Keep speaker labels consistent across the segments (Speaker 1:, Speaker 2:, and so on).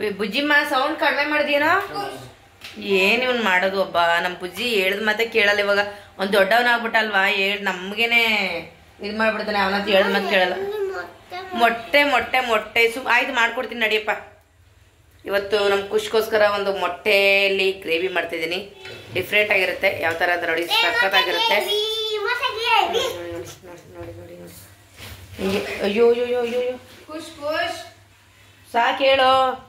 Speaker 1: ಬುಜ್ಜಿಮ್ಮ sound ಕಡಿಮೆ ಮಾಡಿದ್ಯೇನೋ ಏನ್ ಇವ್ನ್ ಮಾಡೋದು ಒಬ್ಬ ನಮ್ ಬುಜ್ಜಿ ಹೇಳ್ದ ಮತ್ತೆ ಕೇಳಲ್ಲ ಇವಾಗ ಒಂದ್ ದೊಡ್ಡವನಾಗ್ಬಿಟ್ಟಲ್ವಾ ಹೇಳ್ ನಮ್ಗೇನೆ ಇದ್ ಮಾಡ್ಬಿಡ್ತಾನೆ ಅವನಂತ ಹೇಳ್ದ ಮತ್ತೆ ಕೇಳಲ್ಲ ಮೊಟ್ಟೆ ಮೊಟ್ಟೆ ಮೊಟ್ಟೆ ಸು ಆಯ್ತು ಮಾಡ್ಕೊಡ್ತೀನಿ ನಡಿಯಪ್ಪ ಇವತ್ತು ನಮ್ಮ ಖುಷ್ಗೋಸ್ಕರ ಒಂದು ಮೊಟ್ಟೆಯಲ್ಲಿ ಗ್ರೇವಿ ಮಾಡ್ತಿದ್ದೀನಿ ಡಿಫ್ರೆಂಟ್ ಆಗಿರುತ್ತೆ ಯಾವ ಥರ ಅಂತ ನೋಡಿ ಸಖತ್ತಾಗಿರುತ್ತೆ ನೋಡಿ ನೋಡಿ ನೋಡಿ ನೋಡಿ ನೋಡಿ ಹಿಂಗೆ ಅಯ್ಯೋ ಅಯ್ಯೋ ಅಯ್ಯೋ ಅಯ್ಯೋ ಅಯ್ಯೋ
Speaker 2: ಖುಷ್ ಖುಷ್
Speaker 1: ಸಾಕು ಹೇಳೋ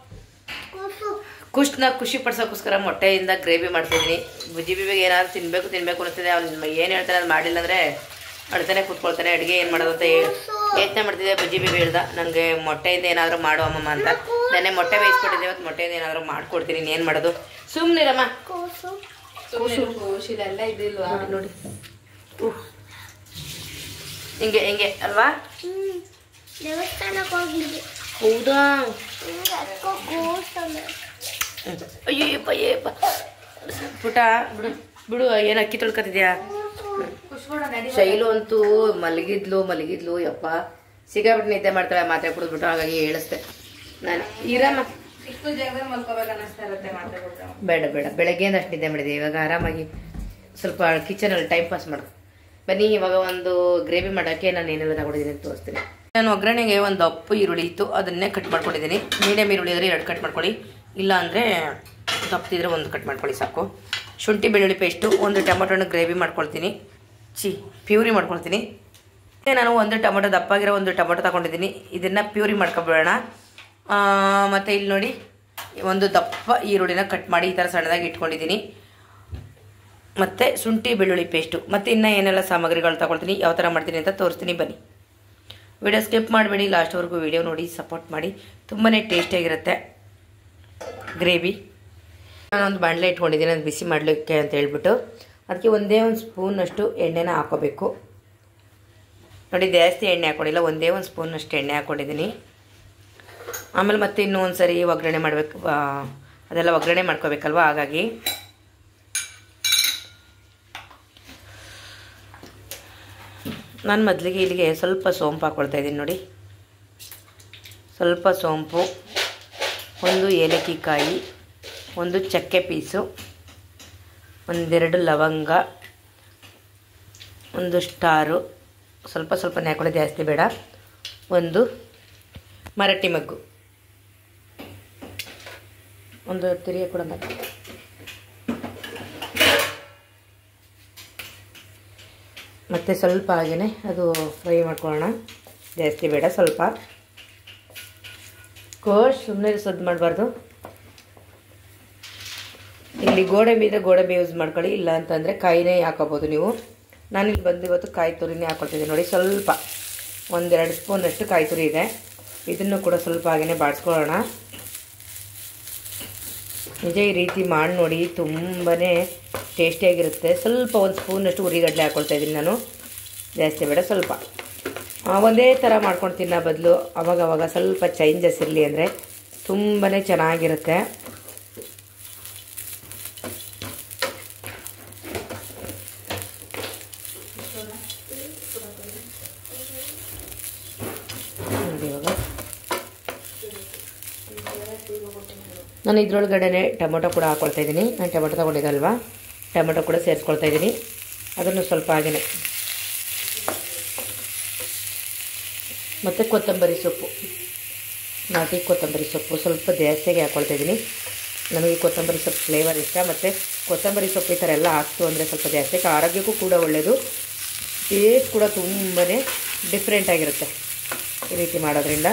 Speaker 1: ಖುಷ್ನ ಖುಷಿ ಪಡ್ಸೋಕ್ಕೋಸ್ಕರ ಮೊಟ್ಟೆಯಿಂದ ಗ್ರೇವಿ ಮಾಡ್ತಿದ್ದೀನಿ ಬುಜ್ಜಿ ಬಿಬಿಗೆ ಏನಾದ್ರು ತಿನ್ಬೇಕು ತಿನ್ಬೇಕು ಅನಿಸ್ತದೆ ಅವ್ನು ಏನು ಹೇಳ್ತಾನೆ ಅದು ಮಾಡಿಲ್ಲ ಅಂದರೆ ಅಳ್ತಾನೆ ಕೂತ್ಕೊಳ್ತಾನೆ ಅಡುಗೆ ಏನು ಮಾಡೋದು ಅಂತ ಹೇಳಿ ಯೋಚನೆ ಮಾಡ್ತಿದ್ದೆ ಬುಜ್ಜಿ ಬಿಬಿ ಹೇಳ್ದ ನನಗೆ ಮೊಟ್ಟೆಯಿಂದ ಏನಾದರೂ ಮಾಡು ಅಮ್ಮಮ್ಮ ಅಂತ ನೆನ್ನೆ ಮೊಟ್ಟೆ ಬೇಯಿಸ್ಕೊಟ್ಟಿದ್ದೆ ಇವತ್ತು ಮೊಟ್ಟೆಯಿಂದ ಏನಾದರೂ ಮಾಡ್ಕೊಡ್ತೀನಿ ಏನು ಮಾಡೋದು ಸುಮ್ಮನಿರಮ್ಮ
Speaker 2: ಸುಮ್ಮನೆ ಖುಷ್ ಇದೆಲ್ಲ ಇದಿಲ್ವಾ
Speaker 1: ನೋಡಿ ನೋಡಿ ಉಹ್. ಹಿಂಗೆ ಹಿಂಗೆ ಅಲ್ವಾ
Speaker 3: ದೇವಸ್ಥಾನಕ್ಕೆ ಹೋಗಿದ್ವಿ
Speaker 1: ಹೌದಾ
Speaker 3: ಗೋಸ್ತನ
Speaker 1: ಅಯ್ಯಪ್ಪ ಅಯ್ಯಪ್ಪ ಪುಟ ಬಿಡು ಬಿಡು ಏನು ಅಕ್ಕಿ ತೊಳ್ಕೊತಿದ್ಯಾ
Speaker 2: ಖುಷ್ ಕೂಡ ನಡಿ
Speaker 1: ಶೈಲು ಅಂತೂ ಮಲಗಿದ್ಲು ಮಲಗಿದ್ಲು ಯಪ್ಪ ಸಿಗಾಬಿಟ್ಟು ನಿದ್ದೆ ಮಾಡ್ತಾಳೆ ಮಾತ್ರೆ ಕುಡಿದ್ಬಿಟ್ಟು ಹಾಗಾಗಿ ಹೇಳಿಸ್ದೆ ನಾನು ಇರಮ್ಮ
Speaker 2: ಚಿಕ್ಕ ಜಾಗದಲ್ಲಿ ಮಲ್ಕೋಬೇಕು ಅನ್ನಿಸ್ತಾ ಇರುತ್ತೆ ಮಾತಾಡ್ಬಿಟ್ರೆ
Speaker 1: ಬೇಡ ಬೇಡ ಬೆಳಗ್ಗೆಯಿಂದ ಅಷ್ಟು ನಿದ್ದೆ ಮಾಡಿದೆ ಇವಾಗ ಆರಾಮಾಗಿ ಸ್ವಲ್ಪ ಕಿಚನಲ್ಲಿ ಟೈಮ್ ಪಾಸ್ ಮಾಡು ಬನ್ನಿ ಇವಾಗ ಒಂದು ಗ್ರೇವಿ ಮಾಡೋಕ್ಕೆ ನಾನು ಏನೆಲ್ಲ ತಗೊಂಡಿದ್ದೀನಿ ಅಂತ ತೋರಿಸ್ತೀನಿ ನಾನು ಒಗ್ಗರಣೆಗೆ ಒಂದು ದಪ್ಪು ಈರುಳ್ಳಿ ಇತ್ತು ಅದನ್ನೇ ಕಟ್ ಮಾಡ್ಕೊಂಡಿದ್ದೀನಿ ಮೀಡಿಯಮ್ ಈರುಳ್ಳಿ ಇದ್ರೆ ಎರಡು ಕಟ್ ಮಾಡ್ಕೊಳ್ಳಿ ಇಲ್ಲ ಅಂದರೆ ದಪ್ಪದಿದ್ರೆ ಒಂದು ಕಟ್ ಮಾಡ್ಕೊಳ್ಳಿ ಸಾಕು ಶುಂಠಿ ಬೆಳ್ಳುಳ್ಳಿ ಪೇಸ್ಟು ಒಂದು ಟೊಮೊಟೊನ ಗ್ರೇವಿ ಮಾಡ್ಕೊಳ್ತೀನಿ ಚಿ ಪ್ಯೂರಿ ಮಾಡ್ಕೊಳ್ತೀನಿ ಮತ್ತೆ ನಾನು ಒಂದು ಟೊಮೊಟೊ ದಪ್ಪಾಗಿರೋ ಒಂದು ಟೊಮೊಟೊ ತಗೊಂಡಿದ್ದೀನಿ ಇದನ್ನು ಪ್ಯೂರಿ ಮಾಡ್ಕೊಬಿಡೋಣ ಮತ್ತು ಇಲ್ಲಿ ನೋಡಿ ಒಂದು ದಪ್ಪ ಈರುಳ್ಳಿನ ಕಟ್ ಮಾಡಿ ಈ ಥರ ಸಣ್ಣದಾಗಿ ಇಟ್ಕೊಂಡಿದ್ದೀನಿ ಮತ್ತು ಶುಂಠಿ ಬೆಳ್ಳುಳ್ಳಿ ಪೇಸ್ಟು ಮತ್ತು ಇನ್ನೂ ಏನೆಲ್ಲ ಸಾಮಗ್ರಿಗಳು ತಗೊಳ್ತೀನಿ ಯಾವ ಥರ ಮಾಡ್ತೀನಿ ಅಂತ ತೋರಿಸ್ತೀನಿ ಬನ್ನಿ ವಿಡಿಯೋ ಸ್ಕಿಪ್ ಮಾಡಬೇಡಿ ಲಾಸ್ಟ್ವರೆಗೂ ವಿಡಿಯೋ ನೋಡಿ ಸಪೋರ್ಟ್ ಮಾಡಿ ತುಂಬಾ ಟೇಸ್ಟಿಯಾಗಿರುತ್ತೆ ಗ್ರೇವಿ ನಾನೊಂದು ಬಾಣಲೆ ಇಟ್ಕೊಂಡಿದ್ದೀನಿ ಅದು ಬಿಸಿ ಮಾಡಲಿಕ್ಕೆ ಅಂತ ಹೇಳ್ಬಿಟ್ಟು ಅದಕ್ಕೆ ಒಂದೇ ಒಂದು ಸ್ಪೂನಷ್ಟು ಎಣ್ಣೆನ ಹಾಕೋಬೇಕು ನೋಡಿ ಜಾಸ್ತಿ ಎಣ್ಣೆ ಹಾಕೊಂಡಿಲ್ಲ ಒಂದೇ ಒಂದು ಸ್ಪೂನಷ್ಟು ಎಣ್ಣೆ ಹಾಕ್ಕೊಂಡಿದ್ದೀನಿ ಆಮೇಲೆ ಮತ್ತೆ ಇನ್ನೂ ಒಂದು ಸರಿ ಒಗ್ಗರಣೆ ಮಾಡಬೇಕು ಅದೆಲ್ಲ ಒಗ್ಗರಣೆ ಮಾಡ್ಕೋಬೇಕಲ್ವ ಹಾಗಾಗಿ ನಾನು ಮೊದಲಿಗೆ ಇಲ್ಲಿಗೆ ಸ್ವಲ್ಪ ಸೋಂಪು ಹಾಕ್ಕೊಳ್ತಾ ಇದ್ದೀನಿ ನೋಡಿ ಸ್ವಲ್ಪ ಸೋಂಪು ಒಂದು ಏಲಕ್ಕಿ ಕಾಯಿ ಒಂದು ಚಕ್ಕೆ ಪೀಸು ಒಂದೆರಡು ಲವಂಗ ಒಂದು ಸ್ಟಾರು ಸ್ವಲ್ಪ ಸ್ವಲ್ಪನೇ ಹಾಕೊಳ್ಳಿ ಜಾಸ್ತಿ ಬೇಡ ಒಂದು ಮರಟಿ ಮಗ್ಗು ಒಂದು ತಿರುಗಿ ಕೂಡ ಮಾಡಿ ಮತ್ತು ಸ್ವಲ್ಪ ಹಾಗೆಯೇ ಅದು ಫ್ರೈ ಮಾಡ್ಕೊಳ್ಳೋಣ ಜಾಸ್ತಿ ಬೇಡ ಸ್ವಲ್ಪ ಕೋಶ್ ಸುಮ್ಮನೆ ಸದ್ದು ಮಾಡಬಾರ್ದು ಇಲ್ಲಿ ಗೋಡಂಬಿ ಇದ್ದರೆ ಗೋಡಂಬಿ ಯೂಸ್ ಮಾಡ್ಕೊಳ್ಳಿ ಇಲ್ಲ ಅಂತಂದರೆ ಕಾಯಿನೇ ಹಾಕೋಬೋದು ನೀವು ನಾನಿಲ್ಲಿ ಬಂದು ಇವತ್ತು ಕಾಯಿ ತುರಿನೇ ಹಾಕೊಳ್ತಿದ್ದೀನಿ ನೋಡಿ ಸ್ವಲ್ಪ ಒಂದೆರಡು ಸ್ಪೂನಷ್ಟು ಕಾಯಿ ತುರಿ ಇದೆ ಇದನ್ನು ಕೂಡ ಸ್ವಲ್ಪ ಹಾಗೆಯೇ ಬಾಡಿಸ್ಕೊಳ್ಳೋಣ ನಿಜ ಈ ರೀತಿ ಮಾಡಿ ನೋಡಿ ತುಂಬಾ ಟೇಸ್ಟಿಯಾಗಿರುತ್ತೆ ಸ್ವಲ್ಪ ಒಂದು ಸ್ಪೂನಷ್ಟು ಉರಿಗಡಲೆ ಹಾಕ್ಕೊಳ್ತಾ ಇದ್ದೀನಿ ನಾನು ಜಾಸ್ತಿ ಬೇಡ ಸ್ವಲ್ಪ ಆ, ಒಂದೇ ಥರ ಮಾಡ್ಕೊಂಡು ತಿನ್ನೋ ಬದಲು ಅವಾಗವಾಗ ಸ್ವಲ್ಪ ಚೇಂಜಸ್ ಇರಲಿ ಅಂದರೆ ತುಂಬಾ ಚೆನ್ನಾಗಿರುತ್ತೆ ನೋಡಿ ಇವಾಗ ನಾನು ಇದ್ರೊಳಗಡೆ ಟೊಮೊಟೊ ಕೂಡ ಹಾಕ್ಕೊಳ್ತಾ ಇದ್ದೀನಿ ನಾನು ಟೊಮೊಟೊ ತೊಗೊಂಡಿದ್ದಲ್ವಾ ಟೊಮೊಟೊ ಕೂಡ ಸೇರಿಸ್ಕೊಳ್ತಾ ಇದ್ದೀನಿ ಅದನ್ನು ಸ್ವಲ್ಪ ಹಾಗೆಯೇ ಮತ್ತು ಕೊತ್ತಂಬರಿ ಸೊಪ್ಪು ನಾಟಿ ಕೊತ್ತಂಬರಿ ಸೊಪ್ಪು ಸ್ವಲ್ಪ ಜಾಸ್ತಿಯಾಗಿ ಹಾಕ್ಕೊಳ್ತಾ ಇದ್ದೀನಿ ನನಗೆ ಕೊತ್ತಂಬರಿ ಸೊಪ್ಪು ಫ್ಲೇವರ್ ಇಷ್ಟ ಮತ್ತು ಕೊತ್ತಂಬರಿ ಸೊಪ್ಪು ಈ ಥರ ಎಲ್ಲ ಹಾಕ್ತು ಅಂದರೆ ಸ್ವಲ್ಪ ಜಾಸ್ತಿ ಆರೋಗ್ಯಕ್ಕೂ ಕೂಡ ಒಳ್ಳೆಯದು ಟೇಸ್ಟ್ ಕೂಡ ತುಂಬಾ ಡಿಫ್ರೆಂಟ್ ಆಗಿರುತ್ತೆ ಈ ರೀತಿ ಮಾಡೋದ್ರಿಂದ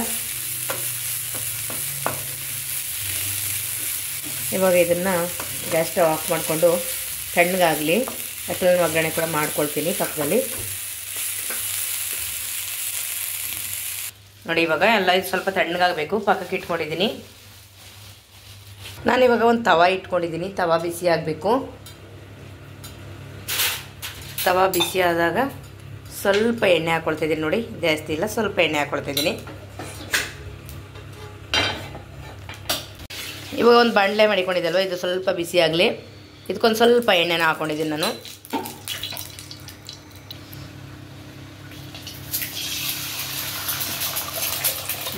Speaker 1: ಇವಾಗ ಇದನ್ನು ಗ್ಯಾಸ್ ಸ್ಟವ್ ಆಫ್ ಮಾಡಿಕೊಂಡು ತಣ್ಣಗಾಗಲಿ ಅಷ್ಟೊಂದು ಒಗ್ಗರಣೆ ಕೂಡ ಮಾಡ್ಕೊಳ್ತೀನಿ ಪಕ್ಕದಲ್ಲಿ ನೋಡಿ ಇವಾಗ ಎಲ್ಲ ಇದು ಸ್ವಲ್ಪ ತಣ್ಣಗಾಗಬೇಕು ಪಕ್ಕಕ್ಕೆ ಇಟ್ಕೊಂಡಿದ್ದೀನಿ ನಾನಿವಾಗ ಒಂದು ತವ ಇಟ್ಕೊಂಡಿದ್ದೀನಿ ತವ ಬಿಸಿ ಆಗಬೇಕು ತವ ಬಿಸಿ ಆದಾಗ ಸ್ವಲ್ಪ ಎಣ್ಣೆ ಹಾಕ್ಕೊಳ್ತಿದ್ದೀನಿ ನೋಡಿ ಜಾಸ್ತಿ ಇಲ್ಲ ಸ್ವಲ್ಪ ಎಣ್ಣೆ ಹಾಕ್ಕೊಳ್ತಿದ್ದೀನಿ ಇವಾಗ ಒಂದು ಬಾಣಲೆ ಮಾಡಿಕೊಂಡಿದ್ದಲ್ವ ಇದು ಸ್ವಲ್ಪ ಬಿಸಿ ಆಗಲಿ ಇದಕ್ಕೊಂದು ಸ್ವಲ್ಪ ಎಣ್ಣೆನ ಹಾಕ್ಕೊಂಡಿದ್ದೀನಿ ನಾನು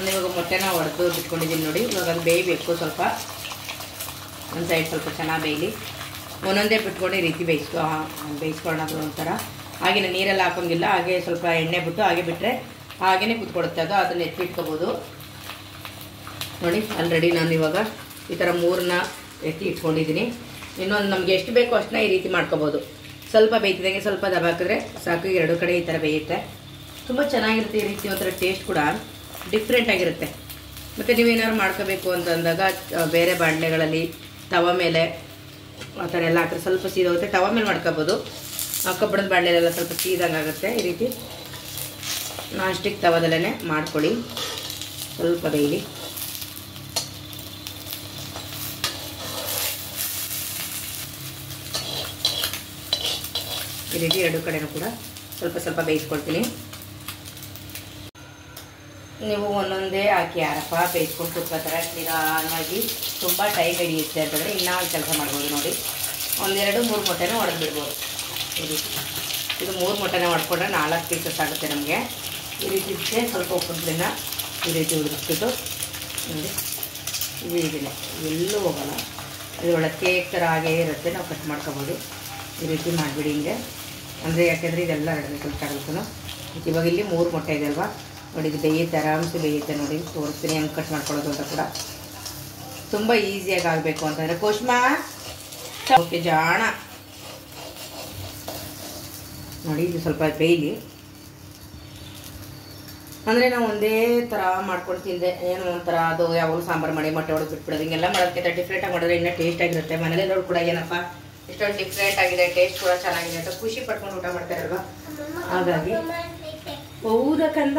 Speaker 1: ನಾನು ಇವಾಗ ಮೊಟ್ಟೆನ ಹೊಡೆದು ಬಿಟ್ಕೊಂಡಿದ್ದೀನಿ ನೋಡಿ ಇವಾಗ ಅದು ಬೇಯಬೇಕು ಸ್ವಲ್ಪ ಒಂದು ಸೈಡ್ ಸ್ವಲ್ಪ ಚೆನ್ನಾಗಿ ಬೇಯಲಿ ಒಂದೊಂದೇ ಬಿಟ್ಕೊಂಡು ಈ ರೀತಿ ಬೇಯಿಸ್ಕೊ ಬೇಯಿಸ್ಕೊಳ್ಳೋದು ಒಂಥರ ಹಾಗೆಯೇ ನೀರೆಲ್ಲ ಹಾಕೋಂಗಿಲ್ಲ ಹಾಗೆ ಸ್ವಲ್ಪ ಎಣ್ಣೆ ಬಿಟ್ಟು ಹಾಗೆ ಬಿಟ್ಟರೆ ಹಾಗೇ ಕುತ್ಕೊಡುತ್ತೆ ಅದು ಅದನ್ನ ಎತ್ತಿಟ್ಕೋಬೋದು ನೋಡಿ ಆಲ್ರೆಡಿ ನಾನು ಇವಾಗ ಈ ಥರ ಮೂರನ್ನ ಎತ್ತಿ ಇಟ್ಕೊಂಡಿದ್ದೀನಿ ಇನ್ನೊಂದು ನಮಗೆ ಎಷ್ಟು ಬೇಕೋ ಅಷ್ಟನ್ನ ಈ ರೀತಿ ಮಾಡ್ಕೋಬೋದು ಸ್ವಲ್ಪ ಬೇಯ್ತಿದಂಗೆ ಸ್ವಲ್ಪ ದಬ ಹಾಕಿದ್ರೆ ಸಾಕು ಎರಡು ಕಡೆ ಈ ಥರ ಬೇಯುತ್ತೆ ತುಂಬ ಚೆನ್ನಾಗಿರುತ್ತೆ ಈ ರೀತಿ ಒಂಥರ ಟೇಸ್ಟ್ ಕೂಡ ಡಿಫ್ರೆಂಟ್ ಆಗಿರುತ್ತೆ ಮತ್ತು ನೀವೇನಾದ್ರು ಮಾಡ್ಕೋಬೇಕು ಅಂತ ಅಂದಾಗ ಆ, ಬೇರೆ ಬಾಣಲೆಗಳಲ್ಲಿ ತವ ಮೇಲೆ ಆ ಥರ ಎಲ್ಲ ಹಾಕಿದ್ರೆ ಸ್ವಲ್ಪ ಸೀದೋಗುತ್ತೆ ತವ ಮೇಲೆ ಮಾಡ್ಕೋಬೋದು ಆ ಕಬ್ಬಣದ ಬಾಣಲೆಲ್ಲ ಸ್ವಲ್ಪ ಸೀದಂಗೆ ಆಗುತ್ತೆ ಈ ರೀತಿ ನಾನ್ ಸ್ಟಿಕ್ ತವದಲ್ಲೇ ಮಾಡ್ಕೊಳ್ಳಿ ಸ್ವಲ್ಪ ಬೇಯಲಿ ಈ ರೀತಿ ಎರಡು ಕಡೆನೂ ಕೂಡ ಸ್ವಲ್ಪ ಸ್ವಲ್ಪ ಬೇಯಿಸ್ಕೊಳ್ತೀನಿ ನೀವು ಒಂದೊಂದೇ ಹಾಕಿ ಯಾರಪ್ಪ ಬೇಯಿಸ್ಕೊಂಡು ಕುತ್ಕೋತಾರೆ ನಿಧಾನವಾಗಿ ತುಂಬ ಟೈಮ್ ಹಿಡಿಯುತ್ತೆ ಅಂತಂದರೆ ಇನ್ನೂ ಒಂದು ಕೆಲಸ ಮಾಡ್ಬೋದು ನೋಡಿ ಒಂದೆರಡು ಮೂರು ಮೊಟ್ಟೆನೂ ಹೊಡೆದು ಬಿಡ್ಬೋದು ಈ ರೀತಿ ಇದು ಮೂರು ಮೊಟ್ಟೆನ ಹೊಡ್ಕೊಂಡ್ರೆ ನಾಲ್ಕು ಪೀಸಸ್ ಆಗುತ್ತೆ ನಮಗೆ ಈ ರೀತಿ ಇದಕ್ಕೆ ಸ್ವಲ್ಪ ಉಪ್ಪಿನ ಈ ರೀತಿ ಉದುರಿಸ್ಬಿಟ್ಟು ನೋಡಿ ಇದು ಇದಿಲ್ಲ ಎಲ್ಲೂ ಹೋಗಲ್ಲ ಇದು ಒಳ್ಳೆ ಕೇಕ್ ಥರ ಹಾಗೇ ಇರುತ್ತೆ ನಾವು ಕಟ್ ಮಾಡ್ಕೊಬೋದು ಈ ರೀತಿ ಮಾಡಿಬಿಡಿ ಹಿಂಗೆ ಅಂದರೆ ಯಾಕೆಂದರೆ ಇದೆಲ್ಲ ಎರಡು ಸ್ವಲ್ಪ ತಗೊಳ್ತಾನು ಇವಾಗ ಇಲ್ಲಿ ಮೂರು ಮೊಟ್ಟೆ ಇದೆ ಅಲ್ವಾ ನೋಡಿ ಇದು ಬೇಯುತ್ತೆ ಆರಾಮ್ಸೆ ಬೇಯುತ್ತೆ ನೋಡಿ ತೋರಿಸ್ತೀನಿ ಹೆಂಗೆ ಕಟ್ ಮಾಡ್ಕೊಳ್ಳೋದು ಅಂತ ಕೂಡ ತುಂಬ ಈಸಿಯಾಗಿ ಆಗಬೇಕು ಅಂತಂದರೆ ಕೋಶ್ಮಾ ಓಕೆ ಜಾಣ ನೋಡಿ ಇದು ಸ್ವಲ್ಪ ಬೇಯಲಿ ಅಂದರೆ ನಾವು ಒಂದೇ ಥರ ಮಾಡ್ಕೊಂಡು ತಿಂದೆ ಏನು ಒಂಥರ ಅದು ಯಾವಾಗಲೂ ಸಾಂಬಾರು ಮಾಡಿ ಮೊಟ್ಟೆ ಹೊಡೆದು ಬಿಟ್ಬಿಡೋದು ಹಿಂಗೆಲ್ಲ ಮಾಡೋದಕ್ಕಿಂತ ಡಿಫ್ರೆಂಟಾಗಿ ಮಾಡಿದ್ರೆ ಇನ್ನೂ ಟೇಸ್ಟ್ ಆಗಿರುತ್ತೆ ಮನೇಲಿರೋರು ಕೂಡ ಏನಪ್ಪ ಇಷ್ಟೊಂದು ಡಿಫ್ರೆಂಟ್ ಆಗಿದೆ ಟೇಸ್ಟ್ ಕೂಡ ಚೆನ್ನಾಗಿದೆ ಅಂತ ಖುಷಿ ಪಡ್ಕೊಂಡು ಊಟ ಮಾಡ್ತಾರಲ್ವಾ ಹಾಗಾಗಿ ಹೌದಾ ಕಂದ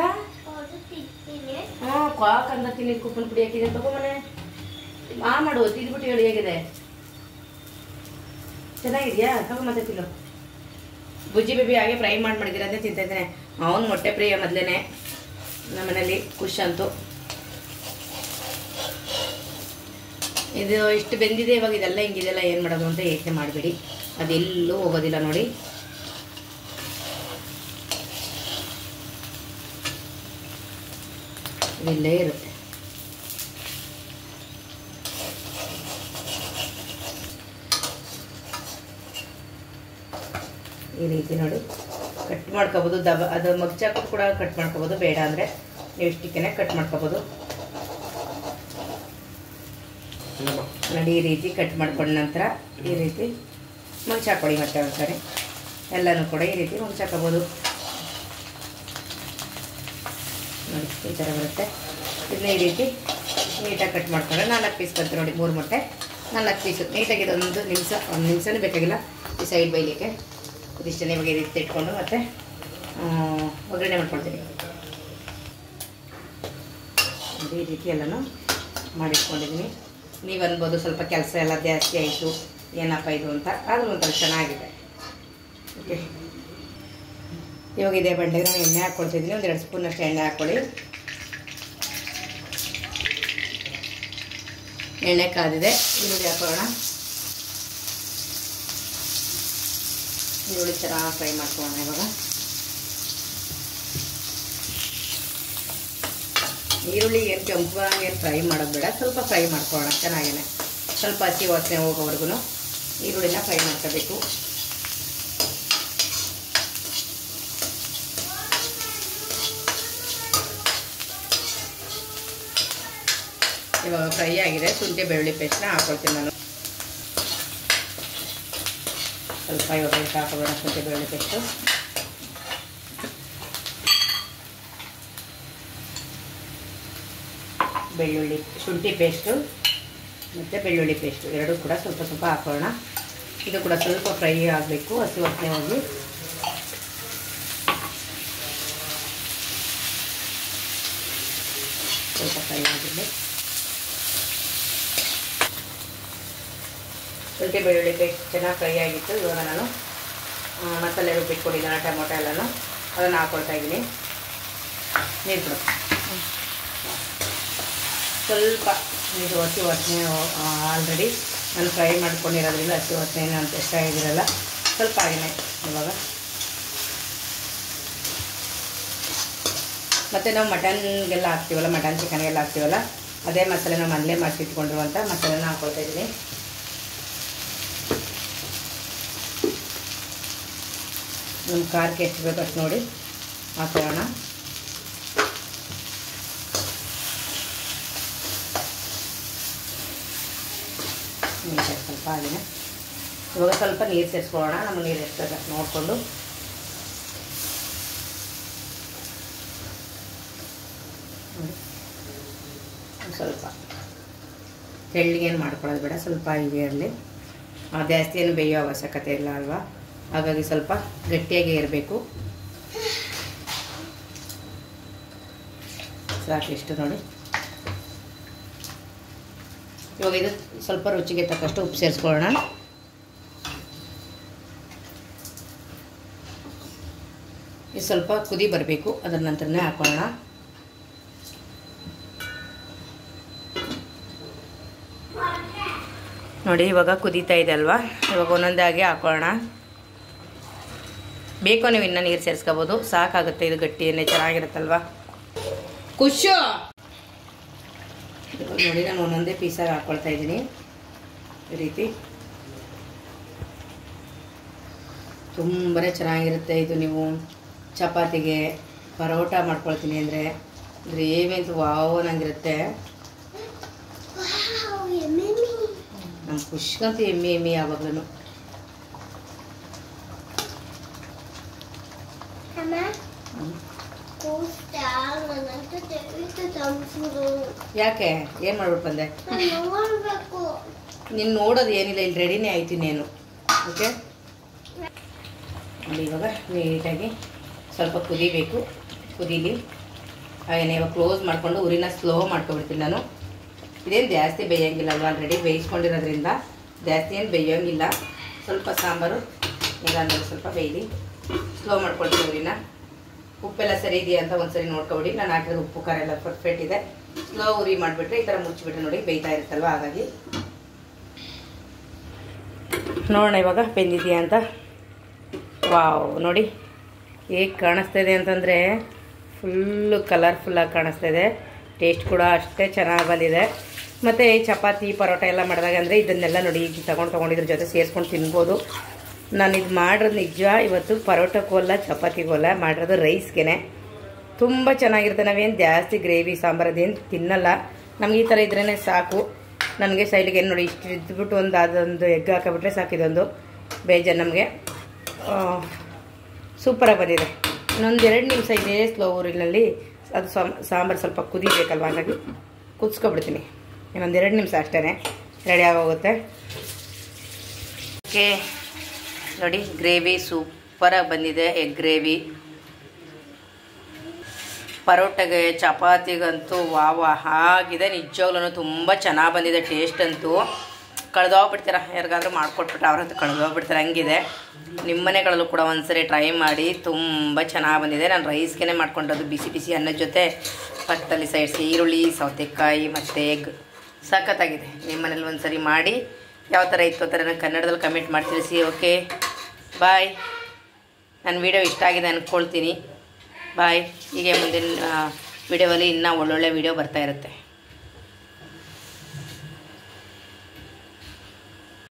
Speaker 1: ಹಾಂ ಕ್ವಾ ಕಂದ ತಿನ್ನಿ ಕುಪ್ಪನ ಪುಡಿ ಹಾಕಿದೆ ತಗೊಂಬನೆ ಆ ಮಾಡು ತಿಂದ್ಬಿಟ್ಟು ಹೇಳಿ ಹೇಗಿದೆ ಚೆನ್ನಾಗಿದೆಯಾ ತಗೋ ಮತ್ತೆ ತಿನ್ನು ಬುಜ್ಜಿ ಬೇಬಿ ಹಾಗೆ ಫ್ರೈ ಮಾಡಿ ಮಾಡಿದ್ದೀರ ಅಂತ ತಿಂತಾ ಇದ್ದೇನೆ ಅವನು ಮೊಟ್ಟೆ ಪ್ರಿಯ ಮೊದಲೇ ನಮ್ಮನೇಲಿ ಖುಷ್ ಅಂತೂ ಇದು ಇಷ್ಟು ಬೆಂದಿದೆ ಇವಾಗ ಇದೆಲ್ಲ ಹಿಂಗಿದೆಲ್ಲ ಏನು ಮಾಡೋದು ಅಂತ ಯೋಚನೆ ಮಾಡಬೇಡಿ ಅದೆಲ್ಲೂ ಹೋಗೋದಿಲ್ಲ ನೋಡಿ ಇಲ್ಲೇ ಇರುತ್ತೆ ಈ ರೀತಿ ನೋಡಿ ಕಟ್ ಮಾಡ್ಕೋಬೋದು ದಬ ಅದು ಮಗ್ಚಾಕು ಕೂಡ ಕಟ್ ಮಾಡ್ಕೋಬೋದು ಬೇಡ ಅಂದರೆ ನೀವು ಇಷ್ಟಕ್ಕೇ ಕಟ್ ಮಾಡ್ಕೋಬೋದು ನೋಡಿ ಈ ರೀತಿ ಕಟ್ ಮಾಡ್ಕೊಂಡ ನಂತರ ಈ ರೀತಿ ಮುಚ್ಚಾಕೊಳ್ಳಿ ಮತ್ತೆ ಒಂದ್ಸರಿ ಎಲ್ಲನೂ ಕೂಡ ಈ ರೀತಿ ಮುಚ್ಚಾಕೋಬೋದು ನೋಡಿ ಈ ಥರ ಬರುತ್ತೆ ಇದನ್ನ ಈ ರೀತಿ ನೀಟಾಗಿ ಕಟ್ ಮಾಡ್ಕೊಂಡ್ರೆ ನಾಲ್ಕು ಪೀಸ್ ಬಂತು ನೋಡಿ ಮೂರು ಮೊಟ್ಟೆ ನಾಲ್ಕು ಪೀಸು ನೀಟಾಗಿ ಇದೊಂದು ನಿಮಿಷ ಒಂದು ನಿಮಿಷನೂ ಬೇಕಾಗಿಲ್ಲ ಈ ಸೈಡ್ ಬೈಲಿಕ್ಕೆ ಇದಿಷ್ಟನ್ನೇ ಇವಾಗ ಈ ರೀತಿ ಇಟ್ಕೊಂಡು ಮತ್ತೆ ಆ, ಒಗ್ಗರಣೆ ಮಾಡ್ಕೊಳ್ತೀನಿ ನೋಡಿ ಈ ರೀತಿ ಎಲ್ಲನೂ ಮಾಡಿಟ್ಕೊಂಡಿದ್ದೀನಿ ನೀವು ಅನ್ಬೋದು ಸ್ವಲ್ಪ ಕೆಲಸ ಎಲ್ಲ ಜಾಸ್ತಿ ಆಯಿತು ಏನಪ್ಪ ಇದು ಅಂತ ಆದರೂ ಒಂಥರ ಚೆನ್ನಾಗಿದೆ ಓಕೆ ಇವಾಗ ಇದೇ ಬಂಡೆಗೆ ನಾನು ಎಣ್ಣೆ ಹಾಕ್ಕೊಳ್ತಿದ್ದೀನಿ ಒಂದು ಎರಡು ಸ್ಪೂನ್ ಅಷ್ಟು ಎಣ್ಣೆ ಹಾಕ್ಕೊಳ್ಳಿ ಎಣ್ಣೆ ಕಾದಿದೆ ಈರುಳ್ಳಿ ಹಾಕೋಣ ಈರುಳ್ಳಿ ಚೆನ್ನಾಗಿ ಫ್ರೈ ಮಾಡ್ಕೊಳ್ಳೋಣ ಇವಾಗ ಈರುಳ್ಳಿ ಏನು ಕೆಂಪಾಗಿ ಏನು ಫ್ರೈ ಮಾಡೋದು ಬೇಡ ಸ್ವಲ್ಪ ಫ್ರೈ ಮಾಡ್ಕೊಳ್ಳೋಣ ಚೆನ್ನಾಗೇನೆ ಸ್ವಲ್ಪ ಹಸಿ ವಾಸನೆ ಹೋಗೋವರೆಗೂ ಈರುಳ್ಳಿನ ಫ್ರೈ ಮಾಡ್ಕೋಬೇಕು ಇವಾಗ ಫ್ರೈ ಆಗಿದೆ ಶುಂಠಿ ಬೆಳ್ಳುಳ್ಳಿ ಪೇಸ್ಟ್ನ ಹಾಕೊಳ್ತೀನಿ ನಾನು ಸ್ವಲ್ಪ ಇವಾಗ ಇದಕ್ಕೆ ಹಾಕೋಬೇಡ ಶುಂಠಿ ಬೆಳ್ಳುಳ್ಳಿ ಪೇಸ್ಟು ಬೆಳ್ಳುಳ್ಳಿ ಶುಂಠಿ ಪೇಸ್ಟು ಮತ್ತು ಬೆಳ್ಳುಳ್ಳಿ ಪೇಸ್ಟು ಎರಡೂ ಕೂಡ ಸ್ವಲ್ಪ ಸ್ವಲ್ಪ ಹಾಕೋಣ ಇದು ಕೂಡ ಸ್ವಲ್ಪ ಫ್ರೈ ಆಗಬೇಕು ಹಸಿ ವಾಸನೆ ಹೋಗಿ ಸ್ವಲ್ಪ ಫ್ರೈ ಆಗಿರಲಿ ಶುಂಠಿ ಬೆಳ್ಳುಳ್ಳಿ ಪೇಸ್ಟ್ ಚೆನ್ನಾಗಿ ಫ್ರೈ ಆಗಿತ್ತು ಇವಾಗ ನಾನು ಆ, ಮಸಾಲೆ ರುಬ್ಬಿಟ್ಕೊಂಡಿದ್ದಾನೆ ಟೊಮೊಟೊ ಎಲ್ಲನೂ ಅದನ್ನು ಹಾಕ್ಕೊಳ್ತಾ ಇದ್ದೀನಿ ನೀರು ಬಿಡು ಸ್ವಲ್ಪ ಇದು ಹಸಿ ವಾಸನೆ ಆಲ್ರೆಡಿ ನಾನು ಫ್ರೈ ಮಾಡ್ಕೊಂಡಿರೋದ್ರಿಂದ ಹಸಿ ವಾಸನೆ ಏನು ಅಂತ ಇಷ್ಟ ಆಗಿರಲ್ಲ ಸ್ವಲ್ಪ ಆಗಿನೇ ಇವಾಗ ಮತ್ತು ನಾವು ಮಟನ್ಗೆಲ್ಲ ಹಾಕ್ತೀವಲ್ಲ ಮಟನ್ ಚಿಕನ್ಗೆಲ್ಲ ಹಾಕ್ತೀವಲ್ಲ ಅದೇ ಮಸಾಲೆ ನಾವು ಮನೇಲೇ ಮಾಡಿಸಿಟ್ಕೊಂಡಿರುವಂಥ ಮಸಾಲೆನ ಹಾಕ್ಕೊಳ್ತಾ ಇದ್ದೀನಿ ನಮ್ಮ ಖಾರಕ್ಕೆ ಎಷ್ಟು ಬೇಕು ಅಷ್ಟು ನೋಡಿ ಹಾಕೊಳ್ಳೋಣ ನೀಟಾಗಿ ಸ್ವಲ್ಪ ಆಗಿದೆ ಇವಾಗ ಸ್ವಲ್ಪ ನೀರು ಸೇರಿಸ್ಕೊಳ್ಳೋಣ ನಮಗೆ ನೀರು ಎಷ್ಟು ಬೇಕು ಅಷ್ಟು ನೋಡಿಕೊಂಡು ಸ್ವಲ್ಪ ತೆಳ್ಳಿಗೇನು ಮಾಡ್ಕೊಳ್ಳೋದು ಬೇಡ ಸ್ವಲ್ಪ ಹೀಗೆ ಇರಲಿ ಜಾಸ್ತಿ ಏನು ಬೇಯೋ ಅವಶ್ಯಕತೆ ಇಲ್ಲ ಅಲ್ವಾ ಹಾಗಾಗಿ ಸ್ವಲ್ಪ ಗಟ್ಟಿಯಾಗಿ ಇರಬೇಕು ಸಾಕು ಇಷ್ಟು ನೋಡಿ ಇವಾಗ ಇದು ಸ್ವಲ್ಪ ರುಚಿಗೆ ತಕ್ಕಷ್ಟು ಉಪ್ಪು ಸೇರಿಸ್ಕೊಳ್ಳೋಣ ಇದು ಸ್ವಲ್ಪ ಕುದಿ ಬರಬೇಕು ಅದರ ನಂತರನೇ ಹಾಕೊಳ್ಳೋಣ ನೋಡಿ ಇವಾಗ ಕುದೀತಾ ಇದೆ ಅಲ್ವಾ ಇವಾಗ ಒಂದೊಂದಾಗಿ ಹಾಕೊಳ್ಳೋಣ ಬೇಕು ನೀವು ಇನ್ನೂ ನೀರು ಸೇರಿಸ್ಕೋಬೋದು ಸಾಕಾಗುತ್ತೆ ಇದು ಗಟ್ಟಿಯನ್ನೇ ಚೆನ್ನಾಗಿರುತ್ತಲ್ವಾ ಖುಷು ಇವಾಗ ನೋಡಿ ನಾನು ಒಂದೊಂದೇ ಪೀಸಾಗಿ ಹಾಕ್ಕೊಳ್ತಾ ಇದ್ದೀನಿ ಈ ರೀತಿ ತುಂಬಾ ಚೆನ್ನಾಗಿರುತ್ತೆ ಇದು ನೀವು ಚಪಾತಿಗೆ ಪರೋಟ ಮಾಡ್ಕೊಳ್ತೀನಿ ಅಂದರೆ ಗ್ರೇವಿ ಅಂತೂ ವಾವ್ ಅನ್ನಂಗಿರುತ್ತೆ ನಮ್ಮ ಖುಷ್ಗಂತೂ ಎಮ್ಮೆ ಎಮ್ಮೆ ಯಾವಾಗ್ಲೂ ಯಾಕೆ ಏನು ಮಾಡ್ಬಿಟ್ಟು ಬಂದೆ ನೀನು ನೋಡೋದು ಏನಿಲ್ಲ ಇಲ್ಲಿ ರೆಡಿನೇ ಆಯ್ತು ಇನ್ನೇನು ಓಕೆ ನೋಡಿ ಇವಾಗ ನೀಟಾಗಿ ಸ್ವಲ್ಪ ಕುದಿಬೇಕು ಕುದೀಲಿ ಹಾಗೆಯೇ ಇವಾಗ ಕ್ಲೋಸ್ ಮಾಡಿಕೊಂಡು ಉರಿನ ಸ್ಲೋ ಮಾಡ್ಕೊಬಿಡ್ತೀನಿ ನಾನು ಇದೇನು ಜಾಸ್ತಿ ಬೇಯೋಂಗಿಲ್ಲ ಅಲ್ವಾ ಆಲ್ರೆಡಿ ಬೇಯಿಸ್ಕೊಂಡಿರೋದ್ರಿಂದ ಜಾಸ್ತಿ ಏನು ಬೇಯೋಂಗಿಲ್ಲ ಸ್ವಲ್ಪ ಸಾಂಬಾರು ಈಗ ಅಂದರೆ ಸ್ವಲ್ಪ ಬೇಯಲಿ ಸ್ಲೋ ಮಾಡ್ಕೊಳ್ತೀನಿ ಉರಿನ ಉಪ್ಪೆಲ್ಲ ಸರಿ ಇದೆಯಾ ಅಂತ ಒಂದ್ಸರಿ ನೋಡ್ಕೊಬಿಡಿ ನಾನು ಹಾಕಿದ್ರೆ ಉಪ್ಪು ಖಾರ ಎಲ್ಲ ಪರ್ಫೆಕ್ಟ್ ಇದೆ ಸ್ಲೋ ಉರಿ ಮಾಡಿಬಿಟ್ರೆ ಈ ಥರ ಮುಚ್ಚಿಬಿಟ್ರೆ ನೋಡಿ ಬೇಯ್ತಾ ಇರುತ್ತಲ್ವ ಹಾಗಾಗಿ ನೋಡೋಣ ಇವಾಗ ಬೆಂದಿದೆಯಾ ಅಂತ ವಾವ್ ನೋಡಿ ಹೇಗೆ ಕಾಣಿಸ್ತಾ ಇದೆ ಅಂತಂದರೆ ಫುಲ್ಲು ಕಲರ್ಫುಲ್ಲಾಗಿ ಕಾಣಿಸ್ತಾ ಇದೆ ಟೇಸ್ಟ್ ಕೂಡ ಅಷ್ಟೇ ಚೆನ್ನಾಗಿ ಬಂದಿದೆ ಮತ್ತು ಚಪಾತಿ ಪರೋಟ ಎಲ್ಲ ಮಾಡಿದಾಗ ಅಂದರೆ ಇದನ್ನೆಲ್ಲ ನೋಡಿ ಈಗ ತಗೊಂಡು ತೊಗೊಂಡಿದ್ರ ಜೊತೆ ಸೇರಿಸ್ಕೊಂಡು ತಿನ್ಬೋದು ನಾನು ಇದು ಮಾಡಿರೋದು ನಿಜ ಇವತ್ತು ಪರೋಟಕ್ಕೂ ಅಲ್ಲ ಚಪಾತಿಗೂ ಅಲ್ಲ ಮಾಡಿರೋದು ರೈಸ್ಗೆ ತುಂಬ ಚೆನ್ನಾಗಿರುತ್ತೆ ನಾವೇನು ಜಾಸ್ತಿ ಗ್ರೇವಿ ಸಾಂಬಾರು ಅದೇನು ತಿನ್ನಲ್ಲ ನಮ್ಗೆ ಈ ಥರ ಇದ್ರೇ ಸಾಕು ನನಗೆ ಸೈಡ್ಗೆ ಏನು ನೋಡಿ ಇಷ್ಟು ಇದ್ಬಿಟ್ಟು ಒಂದು ಅದೊಂದು ಎಗ್ ಹಾಕಿಬಿಟ್ರೆ ಸಾಕು ಇದೊಂದು ಬೇಜಾರು ನಮಗೆ ಸೂಪರಾಗಿ ಬಂದಿದೆ ಇನ್ನೊಂದು ಎರಡು ನಿಮಿಷ ಇದೆ ಸ್ಲೋ ಊರಿನಲ್ಲಿ ಅದು ಸಾಂಬಾರು ಸ್ವಲ್ಪ ಕುದಿಬೇಕಲ್ವ ಹಾಗಾಗಿ ಕುದಿಸ್ಕೊಬಿಡ್ತೀನಿ ಇನ್ನೊಂದು ಎರಡು ನಿಮಿಷ ಅಷ್ಟೇ ರೆಡಿ ಆಗೋಗುತ್ತೆ ಓಕೆ ನೋಡಿ ಗ್ರೇವಿ ಸೂಪರಾಗಿ ಬಂದಿದೆ ಎಗ್ ಗ್ರೇವಿ ಪರೋಟಗೆ ಚಪಾತಿಗಂತೂ ವಾವ ಆಗಿದೆ ನಿಜವಾಗ್ಲೂ ತುಂಬ ಚೆನ್ನಾಗಿ ಬಂದಿದೆ ಟೇಸ್ಟ್ ಅಂತೂ ಕಳೆದೋಗ್ಬಿಡ್ತೀರ ಯಾರಿಗಾದ್ರೂ ಮಾಡ್ಕೊಟ್ಬಿಟ್ರೆ ಅವ್ರಂತೂ ಕಳೆದೋಗ್ಬಿಡ್ತಾರೆ ಹಂಗಿದೆ ನಿಮ್ಮ ಮನೆಗಳಲ್ಲೂ ಕೂಡ ಒಂದ್ಸರಿ ಟ್ರೈ ಮಾಡಿ ತುಂಬ ಚೆನ್ನಾಗಿ ಬಂದಿದೆ ನಾನು ರೈಸ್ಗೆ ಮಾಡ್ಕೊಂಡದ್ದು ಬಿಸಿ ಬಿಸಿ ಅನ್ನದ ಜೊತೆ ಪಕ್ಕದಲ್ಲಿ ಸೈಡ್ಸ್ ಈರುಳ್ಳಿ ಸೌತೆಕಾಯಿ ಮತ್ತು ಎಗ್ ಸಖತ್ತಾಗಿದೆ ನಿಮ್ಮ ಮನೇಲಿ ಒಂದ್ಸರಿ ಮಾಡಿ ಯಾವ ಥರ ಇತ್ತು ಆ ಥರ ನಾನು ಕನ್ನಡದಲ್ಲಿ ಕಮೆಂಟ್ ಮಾಡಿ ತಿಳಿಸಿ ಓಕೆ ಬಾಯ್ ನನ್ನ ವಿಡಿಯೋ ಇಷ್ಟ ಆಗಿದೆ ಅಂದ್ಕೊಳ್ತೀನಿ ಬಾಯ್ ಹೀಗೆ ಮುಂದಿನ ವಿಡಿಯೋದಲ್ಲಿ ಇನ್ನೂ ಒಳ್ಳೊಳ್ಳೆ ವಿಡಿಯೋ ಬರ್ತಾ ಇರುತ್ತೆ